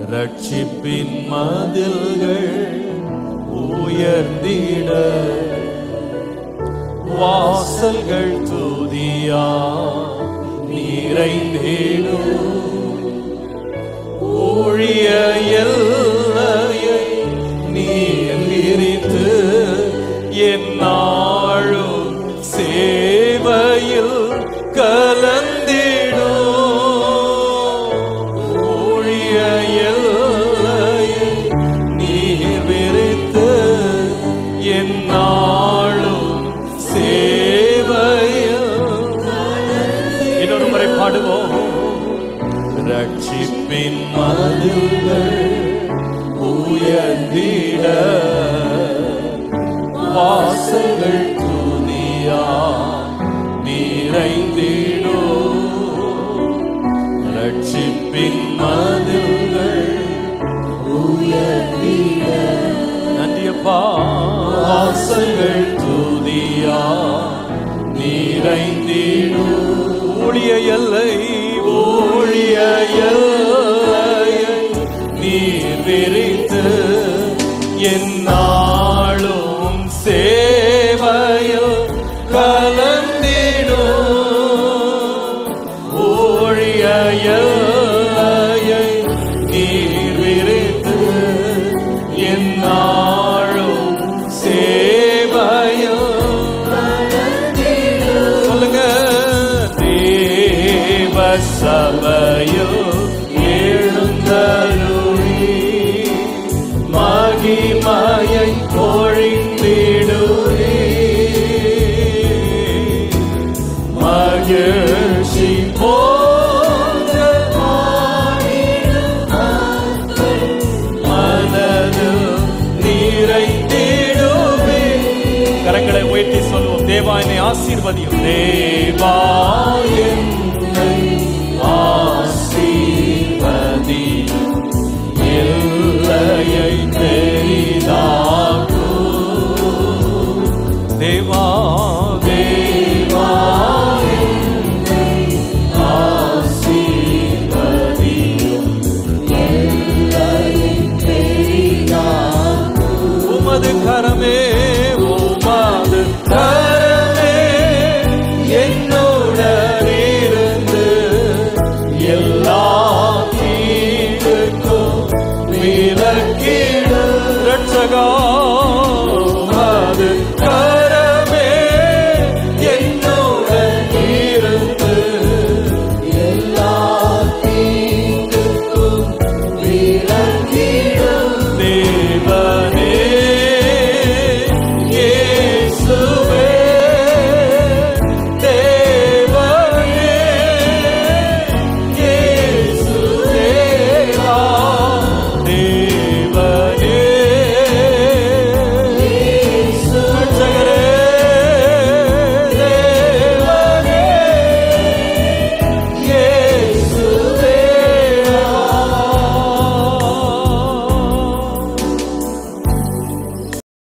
ரட்சிப்பின் மதில்கள் உயர்ந்திட வாசல்கள் துதியா நிறைந்திடும் ஊழிய எல்லையை நீர் விரித்து என்னாழும் சேவையில் கலந்திடும் ஊழிய எல்லையை நீர் விரித்து என்னாழும் சேவையில் இன்னொரு முறை பாடுவோம் ரட்சிப்பின் மதில்கள் உயர்ந்திட வாசல்கள் துதியா நிறைந்திடோ ரட்சிப்பின் மதில்கள் உயர்ந்திட நன்றியப்பா வாசல்கள் துதியா நிறைந்திடோ ஊழிய எல்லை ஊழிய எல்லையை நீர் விரித்து என்னாலும் சேவையில் கலந்திடும் ஊழிய எல்லையை நீர் விரித்து என்னாலும் சேவையில் சொல்லுங்க தேவ சபையில் எழுந்தருளி மகிமையை பொழிந்திடுவே மகிழ்ச்சி போன்ற மனது நிறைந்திடுவே கரங்களை உயர்த்தி சொல்லுவோம் தேவா என்னை ஆசீர்வதியும் தேவா என்னை ஆசீர்வதியும் எல்லையை பெரிதாக்கும் தேவா தேவா என்னை ஆசீர்வதியும் உமது கரமே உமது கரமே என்னுடன் இருந்து எல்லா தீங்குக்கும் விலக்கிடு ரட்சகா உமது கரமே என்னுடன் இருந்து எல்லா தீங்குக்கும்